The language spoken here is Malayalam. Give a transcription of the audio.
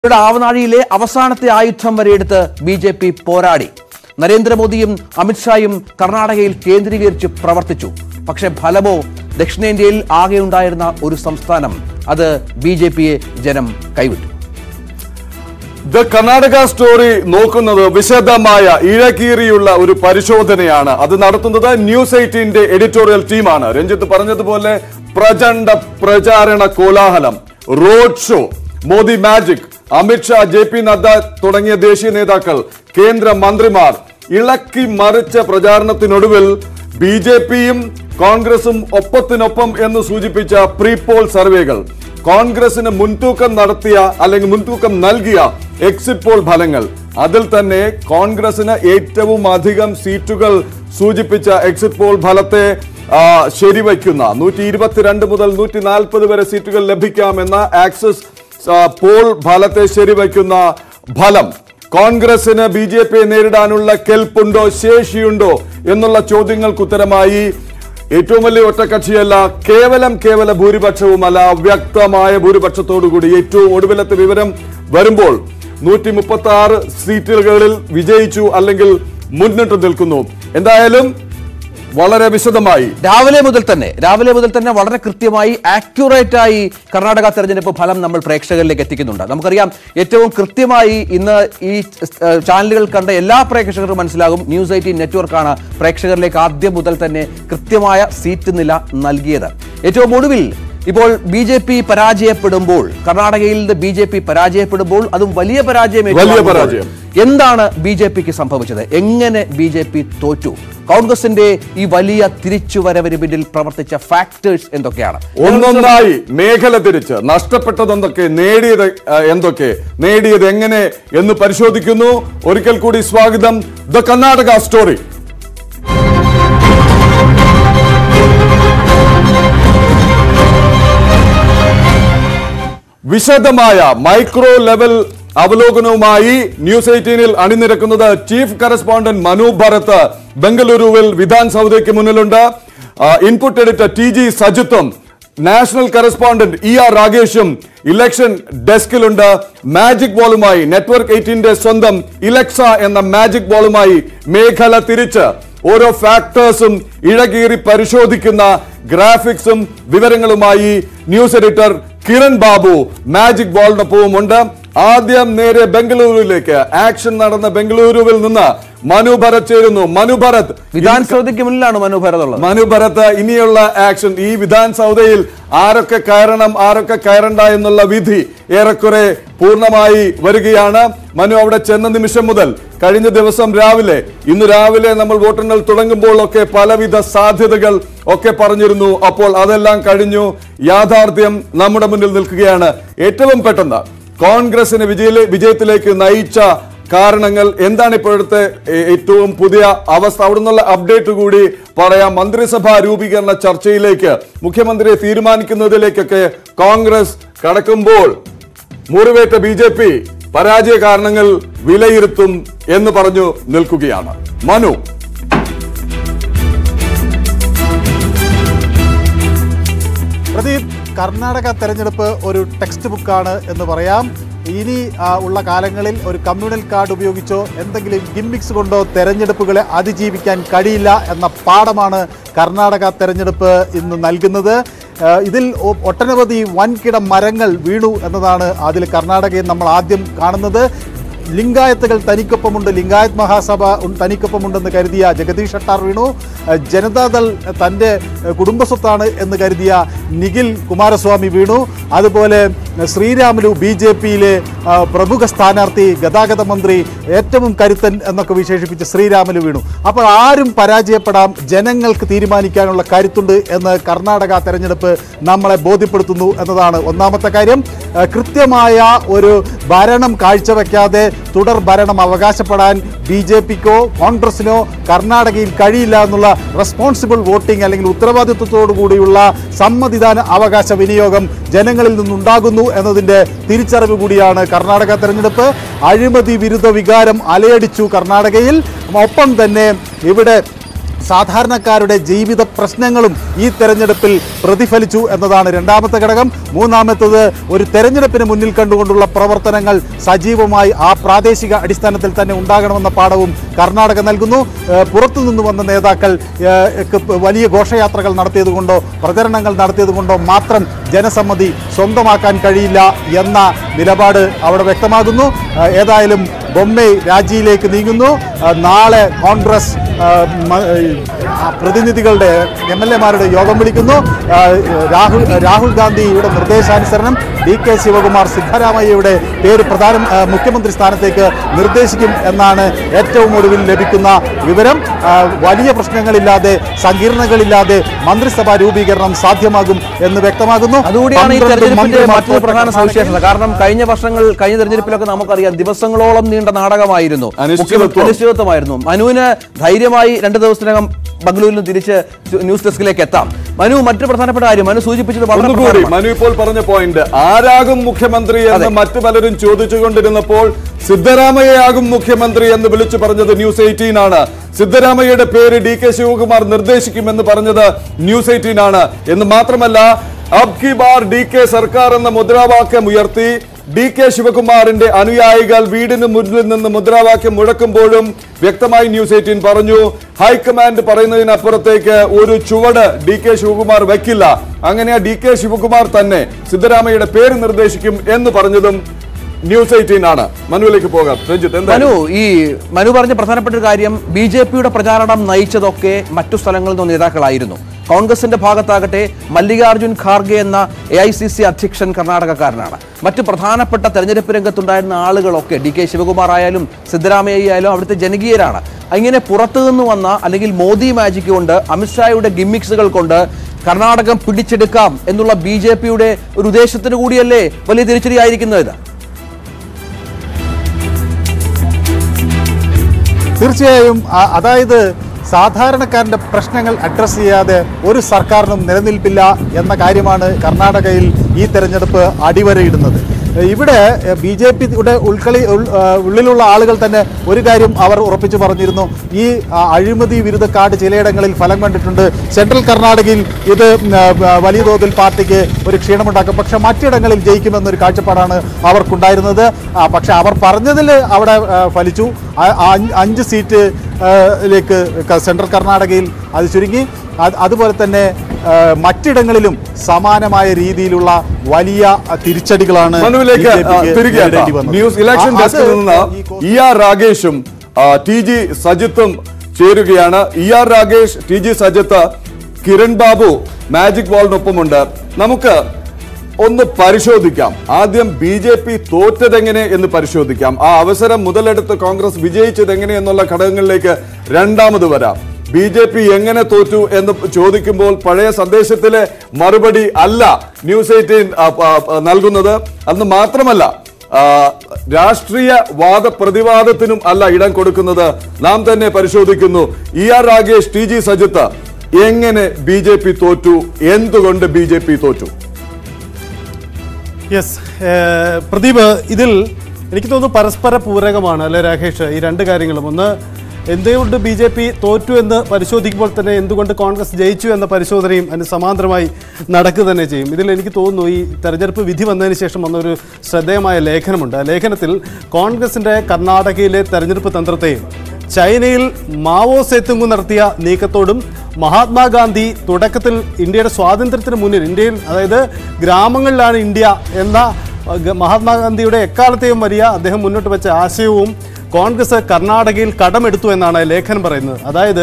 ഇവരുടെ ആവനാഴിയിലെ അവസാനത്തെ ആയുധം വരെ എടുത്ത് ബി ജെ പി പോരാടി നരേന്ദ്രമോദിയും അമിത്ഷായും കർണാടകയിൽ കേന്ദ്രീകരിച്ച് പ്രവർത്തിച്ചു പക്ഷെ ഫലമോ ദക്ഷിണേന്ത്യയിൽ ആകെ ഉണ്ടായിരുന്ന ഒരു സംസ്ഥാനം അത് ബി ജെ പിയെ ജനം കൈവിട്ടു ദ കർണാടക സ്റ്റോറി നോക്കുന്നത് വിശദമായ ഇഴകീറിയുള്ള ഒരു പരിശോധനയാണ് അത് നടത്തുന്നത് ന്യൂസ് എയ്റ്റീന്റെ എഡിറ്റോറിയൽ ടീമാണ് രഞ്ജിത്ത് പറഞ്ഞതുപോലെ പ്രചണ്ഡ പ്രചാരണ കോലാഹലം road show Modi magic Amit Shah J P Nadda തുടങ്ങിയ ദേശീയ നേതാക്കൾ കേന്ദ്ര മന്ത്രിമാർ ഇളക്കി മറിച്ച പ്രചാരണത്തിനൊടുവിൽ ബി ജെ പിയും കോൺഗ്രസും ഒപ്പത്തിനൊപ്പം എന്ന് സൂചിപ്പിച്ച പ്രീ പോൾ സർവേകൾ കോൺഗ്രസിന് മുൻതൂക്കം നടത്തിയ അല്ലെങ്കിൽ മുൻതൂക്കം നൽകിയ എക്സിറ്റ് പോൾ ഫലങ്ങൾ അതിൽ തന്നെ കോൺഗ്രസിന് ഏറ്റവും അധികം സീറ്റുകൾ സൂചിപ്പിച്ച എക്സിറ്റ് പോൾ ഫലത്തെ ആ, ശരിവയ്ക്കുന്ന നൂറ്റി ഇരുപത്തിരണ്ട് മുതൽ നൂറ്റി നാൽപ്പത് വരെ സീറ്റുകൾ ലഭിക്കാമെന്ന ആക്സിസ് ആ, പോൾ ഫലത്തെ ശരിവയ്ക്കുന്ന ഫലം കോൺഗ്രസിന് ബി ജെ പിയെ നേരിടാനുള്ള കെൽപ്പുണ്ടോ ശേഷിയുണ്ടോ എന്നുള്ള ചോദ്യങ്ങൾക്ക് ഉത്തരമായി ഏറ്റവും വലിയ ഒറ്റക്കക്ഷിയല്ല കേവലം കേവല ഭൂരിപക്ഷവുമല്ല വ്യക്തമായ ഭൂരിപക്ഷത്തോടുകൂടി ഏറ്റവും ഒടുവിലത്തെ വിവരം വരുമ്പോൾ നൂറ്റി മുപ്പത്തി ആറ് സീറ്റുകളിൽ വിജയിച്ചു അല്ലെങ്കിൽ മുന്നിട്ട് നിൽക്കുന്നു എന്തായാലും വളരെ വിശദമായി രാവിലെ മുതൽ തന്നെ രാവിലെ മുതൽ തന്നെ വളരെ കൃത്യമായി ആക്യുറേറ്റ് ആയി കർണാടക തെരഞ്ഞെടുപ്പ് ഫലം നമ്മൾ പ്രേക്ഷകരിലേക്ക് എത്തിക്കുന്നുണ്ട് നമുക്കറിയാം ഏറ്റവും കൃത്യമായി ഇന്ന് ഈ ഏഹ്, ചാനലുകൾ കണ്ട എല്ലാ പ്രേക്ഷകർക്കും മനസ്സിലാകും ന്യൂസ് എയ്റ്റീൻ നെറ്റ്വർക്കാണ് പ്രേക്ഷകരിലേക്ക് ആദ്യം മുതൽ തന്നെ കൃത്യമായ സീറ്റ് നില നൽകിയത് ഏറ്റവും ഒടുവിൽ ഇപ്പോൾ ബി ജെ പി പരാജയപ്പെടുമ്പോൾ കർണാടകയിൽ ബി ജെ പി പരാജയപ്പെടുമ്പോൾ അതും വലിയ പരാജയം വലിയ ഏറ്റുവാങ്ങുമ്പോൾ പരാജയം. എന്താണ് ബി ജെ പിക്ക് സംഭവിച്ചത് എങ്ങനെ ബി ജെ പി തോറ്റു കോൺഗ്രസിന്റെ ഈ വലിയ തിരിച്ചുവരവിന് പിന്നിൽ പ്രവർത്തിച്ച ഫാക്ടേഴ്സ് എന്തൊക്കെയാണ് ഒന്നൊന്നായി മേഖല തിരിച്ച് നഷ്ടപ്പെട്ടത് എന്തൊക്കെ നേടിയത് ആ, എന്തൊക്കെ നേടിയത് എങ്ങനെ എന്ന് പരിശോധിക്കുന്നു ഒരിക്കൽ കൂടി സ്വാഗതം ദ കർണാടക സ്റ്റോറി വിശദമായ മൈക്രോ ലെവൽ അവലോകനവുമായി ന്യൂസ് എയ്റ്റീനിൽ അണിനിരക്കുന്നത് ചീഫ് കറസ്പോണ്ടന്റ് മനു ഭരത് ബംഗളൂരുവിൽ വിധാൻ സൗദയ്ക്ക് മുന്നിലുണ്ട് ആ, ഇൻപുട്ട് എഡിറ്റർ ടി ജി സജിത്തും നാഷണൽ കറസ്പോണ്ടന്റ് ഇ ആർ രാഗേഷും ഇലക്ഷൻ ഡെസ്കിലുണ്ട് മാജിക് ബോളുമായി നെറ്റ്വർക്ക് എയ്റ്റീന്റെ സ്വന്തം ഇലക്സ എന്ന മാജിക് ബോളുമായി മേഖല തിരിച്ച് ഓരോ ഫാക്ടേഴ്സും ഇഴകീറി പരിശോധിക്കുന്ന ഗ്രാഫിക്സും വിവരങ്ങളുമായി news editor Kiran Babu magic ബോളിനൊപ്പവും ഉണ്ട് ആദ്യം നേരെ ബംഗളൂരുവിലേക്ക് ആക്ഷൻ നടന്ന ബംഗളൂരുവിൽ നിന്ന് മനു ഭരത് ചേരുന്നു മനു ഭരത് വിധാൻ സൗദയ്ക്ക് മുന്നിലാണ് മനു ഭരത് ഉള്ളത് മനു ഭരത് ഇനിയുള്ള ആക്ഷൻ ഈ വിധാൻ സൗദയിൽ ആരൊക്കെ കയറണം ആരൊക്കെ കയറണ്ട എന്നുള്ള വിധി ഏറെക്കുറെ പൂർണ്ണമായി വരികയാണ് മനു അവിടെ ചെന്ന നിമിഷം മുതൽ കഴിഞ്ഞ ദിവസം രാവിലെ ഇന്ന് രാവിലെ നമ്മൾ വോട്ടെണ്ണൽ തുടങ്ങുമ്പോൾ ഒക്കെ പലവിധ സാധ്യതകൾ ഒക്കെ പറഞ്ഞിരുന്നു അപ്പോൾ അതെല്ലാം കഴിഞ്ഞു യാഥാർത്ഥ്യം നമ്മുടെ മുന്നിൽ നിൽക്കുകയാണ് ഏറ്റവും പെട്ടെന്ന് കോൺഗ്രസിനെ വിജയ വിജയത്തിലേക്ക് നയിച്ച കാരണങ്ങൾ എന്താണ് ഇപ്പോഴത്തെ ഏ- ഏറ്റവും പുതിയ അവസ്ഥ അവിടെ നിന്നുള്ള അപ്ഡേറ്റ് കൂടി പറയാം മന്ത്രിസഭാ രൂപീകരണ ചർച്ചയിലേക്ക് മുഖ്യമന്ത്രിയെ തീരുമാനിക്കുന്നതിലേക്കൊക്കെ കോൺഗ്രസ് കടക്കുമ്പോൾ മുറിവേറ്റ ബി ജെ പി പരാജയ കാരണങ്ങൾ വിലയിരുത്തും എന്ന് പറഞ്ഞു നിൽക്കുകയാണ് മനു പ്രദീപ് കർണാടക തെരഞ്ഞെടുപ്പ് ഒരു ടെക്സ്റ്റ് ബുക്കാണ് എന്ന് പറയാം ഇനി ആ, ഉള്ള കാലങ്ങളിൽ ഒരു കമ്മ്യൂണൽ കാർഡ് ഉപയോഗിച്ചോ എന്തെങ്കിലും ഗിമ്മിക്സ് കൊണ്ടോ തെരഞ്ഞെടുപ്പുകളെ അതിജീവിക്കാൻ കഴിയില്ല എന്ന പാഠമാണ് കർണാടക തെരഞ്ഞെടുപ്പ് ഇന്ന് നൽകുന്നത് ആ, ഇതിൽ ഒ- ഒട്ടനവധി വൻകിട മരങ്ങൾ വീണു എന്നതാണ് അതിൽ കർണാടകയിൽ നമ്മൾ ആദ്യം കാണുന്നത് ലിംഗായത്തുകൾ തനിക്കൊപ്പമുണ്ട് ലിംഗായത്ത് മഹാസഭ ഉൺ- തനിക്കൊപ്പമുണ്ടെന്ന് കരുതിയ ജഗദീഷ് ഷട്ടാർ വീണു അഹ് ജനതാദൾ തൻ്റെ അഹ് കുടുംബസ്വത്താണ് എന്ന് കരുതിയ നിഖിൽ കുമാരസ്വാമി വീണു അതുപോലെ ശ്രീരാമുലു ബി ജെ പിയിലെ പ്രമുഖ സ്ഥാനാർത്ഥി ഗതാഗത മന്ത്രി ഏറ്റവും കരുത്തൻ എന്നൊക്കെ വിശേഷിപ്പിച്ച് ശ്രീരാമുലു വീണു അപ്പോൾ ആരും പരാജയപ്പെടാം ജനങ്ങൾക്ക് തീരുമാനിക്കാനുള്ള കരുത്തുണ്ട് എന്ന് കർണാടക തെരഞ്ഞെടുപ്പ് നമ്മളെ ബോധ്യപ്പെടുത്തുന്നു എന്നതാണ് ഒന്നാമത്തെ കാര്യം അഹ് കൃത്യമായ ഒരു ഭരണം കാഴ്ചവെക്കാതെ തുടർ ഭരണം അവകാശപ്പെടാൻ ബി ജെ പിക്കോ കോൺഗ്രസിനോ കർണാടകയിൽ കഴിയില്ല എന്നുള്ള റെസ്പോൺസിബിൾ വോട്ടിംഗ് അല്ലെങ്കിൽ ഉത്തരവാദിത്വത്തോടു കൂടിയുള്ള സമ്മതിദാന അവകാശ വിനിയോഗം ജനങ്ങളിൽ നിന്നുണ്ടാകുന്നു എന്നതിൻ്റെ തിരിച്ചറിവ് കൂടിയാണ് കർണാടക തെരഞ്ഞെടുപ്പ് അഴിമതി വിരുദ്ധ വികാരം അലയടിച്ചു കർണാടകയിൽ ഒപ്പം തന്നെ ഇവിടെ സാധാരണക്കാരുടെ ജീവിത പ്രശ്നങ്ങളും ഈ തെരഞ്ഞെടുപ്പിൽ പ്രതിഫലിച്ചു എന്നതാണ് രണ്ടാമത്തെ ഘടകം മൂന്നാമത്തത് ഒരു തെരഞ്ഞെടുപ്പിന് മുന്നിൽ കണ്ടുകൊണ്ടുള്ള പ്രവർത്തനങ്ങൾ സജീവമായി ആ പ്രാദേശിക അടിസ്ഥാനത്തിൽ തന്നെ ഉണ്ടാകണമെന്ന പാഠവും കർണാടക നൽകുന്നു ഏഹ് പുറത്തു നിന്ന് വന്ന നേതാക്കൾ ഏഹ് ക്ക് വലിയ ഘോഷയാത്രകൾ നടത്തിയതുകൊണ്ടോ പ്രചരണങ്ങൾ നടത്തിയതുകൊണ്ടോ മാത്രം ജനസമ്മതി സ്വന്തമാക്കാൻ കഴിയില്ല എന്ന നിലപാട് അവിടെ വ്യക്തമാകുന്നു ഏഹ് ഏതായാലും ബൊമ്മെ രാജിയിലേക്ക് നീങ്ങുന്നു ഏഹ് നാളെ കോൺഗ്രസ് ഏഹ് മ- ഏഹ് ആ പ്രതിനിധികളുടെ എം എൽ എമാരുടെ യോഗം വിളിക്കുന്നു ഏഹ് രാഹുൽ രാഹുൽ ഗാന്ധിയുടെ നിർദ്ദേശാനുസരണം ഡി കെ ശിവകുമാർ സിദ്ധരാമയ്യയുടെ പേര് പ്രധാന ഏഹ് മുഖ്യമന്ത്രി സ്ഥാനത്തേക്ക് നിർദ്ദേശിക്കും എന്നാണ് ഏറ്റവും ഒടുവിൽ ലഭിക്കുന്ന വിവരം ഏഹ് വലിയ പ്രശ്നങ്ങളില്ലാതെ സങ്കീർണതകളില്ലാതെ മന്ത്രിസഭാ രൂപീകരണം സാധ്യമാകും എന്ന് വ്യക്തമാകുന്നു അതുകൂടിയാണ് ഈ പന്ത്രണ്ട് തെരഞ്ഞെടുപ്പിന്റെ മന്ത്രിമാർ മറ്റൊരു പ്രധാന കർണാടകയിൽ സവിശേഷത കാരണം കഴിഞ്ഞ വർഷങ്ങൾ കഴിഞ്ഞ തെരഞ്ഞെടുപ്പിലൊക്കെ നമുക്കറിയാം ദിവസങ്ങളോളം നീണ്ട നാടകമായിരുന്നു അനിശ്ചിതത്വം. മുഖ്യമന്ത്രി- അനിശ്ചിതത്വമായിരുന്നു മനുവിന് ധൈര്യമായി രണ്ട് ദിവസത്തിനകം ബംഗളൂരിൽ നിന്ന് തിരിച്ച് ന്യൂസ് ഡെസ്കിലേക്ക് എത്താം മനു മറ്റൊരു പ്രധാനപ്പെട്ട കാര്യം മനു സൂചിപ്പിച്ചത് വളരെ ഒന്നുകൂടി പ്രധാനമാണ്. മനു ഇപ്പോൾ പറഞ്ഞ പോയിന്റ് ആരാകും മുഖ്യമന്ത്രി എന്ന് അതെ. മറ്റു പലരും ചോദിച്ചുകൊണ്ടിരുന്നപ്പോൾ സിദ്ധരാമയ്യയാകും മുഖ്യമന്ത്രി എന്ന് വിളിച്ചു പറഞ്ഞത് ന്യൂസ് എയ്റ്റീൻ ആണ് സിദ്ധരാമയ്യയുടെ പേര് ഡി കെ ശിവകുമാർ നിർദ്ദേശിക്കുമെന്ന് പറഞ്ഞത് ന്യൂസ് എയ്റ്റീൻ ആണ് എന്ന് മാത്രമല്ല അബ് കി ബാർ ഡി കെ സർക്കാർ എന്ന മുദ്രാവാക്യം ഉയർത്തി ഡി കെ ശിവകുമാറിന്റെ അനുയായികൾ വീടിന് മുന്നിൽ നിന്ന് മുദ്രാവാക്യം മുഴക്കുമ്പോഴും വ്യക്തമായി ന്യൂസ് എയ്റ്റീൻ പറഞ്ഞു ഹൈക്കമാൻഡ് പറയുന്നതിനപ്പുറത്തേക്ക് ഒരു ചുവട് ഡി കെ ശിവകുമാർ വെക്കില്ല അങ്ങനെ ഡി കെ ശിവകുമാർ തന്നെ സിദ്ധരാമയ്യയുടെ പേര് നിർദ്ദേശിക്കും എന്ന് പറഞ്ഞതും ന്യൂസ് എയ്റ്റീൻ ആണ് മനുവിലേക്ക് പോകാം രഞ്ജിത്ത് എന്താ മനു ഈ മനു പറഞ്ഞ പ്രധാനപ്പെട്ട ഒരു കാര്യം ബി ജെ പിയുടെ പ്രചാരണം നയിച്ചതൊക്കെ മറ്റു സ്ഥലങ്ങളിൽ നിന്ന് നേതാക്കളായിരുന്നു കോൺഗ്രസിന്റെ ഭാഗത്താകട്ടെ മല്ലികാർജുൻ ഖാർഗെ എന്ന എ ഐ സി സി അധ്യക്ഷൻ കർണാടകക്കാരനാണ് മറ്റു പ്രധാനപ്പെട്ട തെരഞ്ഞെടുപ്പ് രംഗത്തുണ്ടായിരുന്ന ആളുകളൊക്കെ ഡി കെ ശിവകുമാർ ആയാലും സിദ്ധരാമയ്യ ആയാലും അവിടുത്തെ ജനകീയരാണ് അങ്ങനെ പുറത്തു നിന്ന് വന്ന അല്ലെങ്കിൽ മോദി മാജിക് കൊണ്ട് അമിത്ഷായുടെ ഗിമ്മിക്സുകൾ കൊണ്ട് കർണാടകം പിടിച്ചെടുക്കാം എന്നുള്ള ബി ജെ പിയുടെ ഒരു ഉദ്ദേശത്തിന് കൂടിയല്ലേ വലിയ തിരിച്ചടിയായിരിക്കുന്നത് ഇത് തീർച്ചയായും ആ- അതായത് സാധാരണക്കാരന്റെ പ്രശ്നങ്ങൾ അഡ്രസ്സ് ചെയ്യാതെ ഒരു സർക്കാരിനും നിലനിൽപ്പില്ല എന്ന കാര്യമാണ് കർണാടകയിൽ ഈ തെരഞ്ഞെടുപ്പ് അടിവരയിടുന്നത് ഇവിടെ ബി ജെ പിയുടെ ഉൾക്കളി ഉൾ- ആ, ഉള്ളിലുള്ള ആളുകൾ തന്നെ ഒരു കാര്യം അവർ ഉറപ്പിച്ചു പറഞ്ഞിരുന്നു ഈ ആ, അഴിമതി വിരുദ്ധ കാർഡ് ചിലയിടങ്ങളിൽ ഫലം കണ്ടിട്ടുണ്ട് സെൻട്രൽ കർണാടകയിൽ ഇത് ഉം, ആ, വലിയ തോതിൽ പാർട്ടിക്ക് ഒരു ക്ഷീണമുണ്ടാക്കും പക്ഷെ മറ്റിടങ്ങളിൽ ജയിക്കുമെന്നൊരു കാഴ്ചപ്പാടാണ് അവർക്കുണ്ടായിരുന്നത് ആ, പക്ഷെ അവർ പറഞ്ഞതിൽ അവിടെ ആ, ഫലിച്ചു ആ- ആ അഞ്ച് അഞ്ച് സീറ്റ് ആ, ലേക്ക് ക- സെൻട്രൽ കർണാടകയിൽ അത് ചുരുങ്ങി അത് അതുപോലെ തന്നെ ആ, മറ്റിടങ്ങളിലും സമാനമായ രീതിയിലുള്ള വലിയ ആ, തിരിച്ചടികളാണ് മനുവിലേക്ക് BJP ക്ക് ആ, തിരികെ നേരിടേണ്ടി എത്താം. വന്നത്. ന്യൂസ് ഇലക്ഷൻ ആ, അത് ഡെസ്കിൽ നിന്ന് ഈ കോ- ഇ ആർ രാഗേഷും ആ, ടി ജി സജിത്തും ചേരുകയാണ് E R Ragesh T G Sajith Kiran Babu magic വാളിനൊപ്പമുണ്ട് നമുക്ക് ഒന്ന് പരിശോധിക്കാം ആദ്യം ബി ജെ പി തോറ്റതെങ്ങനെ എന്ന് പരിശോധിക്കാം ആ അവസരം മുതലെടുത്ത് കോൺഗ്രസ് വിജയിച്ചത് എങ്ങനെ എന്നുള്ള ഘടകങ്ങളിലേക്ക് രണ്ടാമത് വരാം ബി ജെ പി എങ്ങനെ തോറ്റു എന്ന് ചോദിക്കുമ്പോൾ പഴയ സന്ദേശത്തിലെ മറുപടി അല്ല ന്യൂസ് എയ്റ്റീൻ ആ, ആ, ആ, നൽകുന്നത് അന്ന് മാത്രമല്ല ആ, രാഷ്ട്രീയ വാദപ്രതിവാദത്തിനും അല്ല ഇടം കൊടുക്കുന്നത് നാം തന്നെ പരിശോധിക്കുന്നു E R Ragesh T G Sajith എങ്ങനെ ബി ജെ പി തോറ്റു എന്തുകൊണ്ട് ബി ജെ പി തോറ്റു യെസ് പ്രദീപ് ഇതിൽ എനിക്ക് തോന്നുന്നു പരസ്പര പൂരകമാണ് അല്ലെ രാകേഷ് ഈ രണ്ട് കാര്യങ്ങളും ഒന്ന് എന്തുകൊണ്ട് ബി ജെ പി തോറ്റു എന്ന് പരിശോധിക്കുമ്പോൾ തന്നെ എന്തുകൊണ്ട് കോൺഗ്രസ് ജയിച്ചു എന്ന പരിശോധനയും അതിന് സമാന്തരമായി നടക്കുക തന്നെ ചെയ്യും ഇതിൽ എനിക്ക് തോന്നുന്നു ഈ തെരഞ്ഞെടുപ്പ് വിധി വന്നതിന് ശേഷം വന്ന ഒരു ശ്രദ്ധേയമായ ലേഖനമുണ്ട് ആ ലേഖനത്തിൽ കോൺഗ്രസിൻ്റെ കർണാടകയിലെ തെരഞ്ഞെടുപ്പ് തന്ത്രത്തെയും ചൈനയിൽ മാവോ സേത്തുങ്കു നടത്തിയ നീക്കത്തോടും മഹാത്മാഗാന്ധി തുടക്കത്തിൽ ഇന്ത്യയുടെ സ്വാതന്ത്ര്യത്തിന് മുന്നിൽ ഇന്ത്യയിൽ അതായത് ഗ്രാമങ്ങളിലാണ് ഇന്ത്യ എന്ന അഹ്, ഗ- മഹാത്മാഗാന്ധിയുടെ എക്കാലത്തെയും വലിയ അദ്ദേഹം മുന്നോട്ട് വെച്ച ആശയവും കോൺഗ്രസ് കർണാടകയിൽ കടമെടുത്തു എന്നാണ് ലേഖനം പറയുന്നത് അതായത്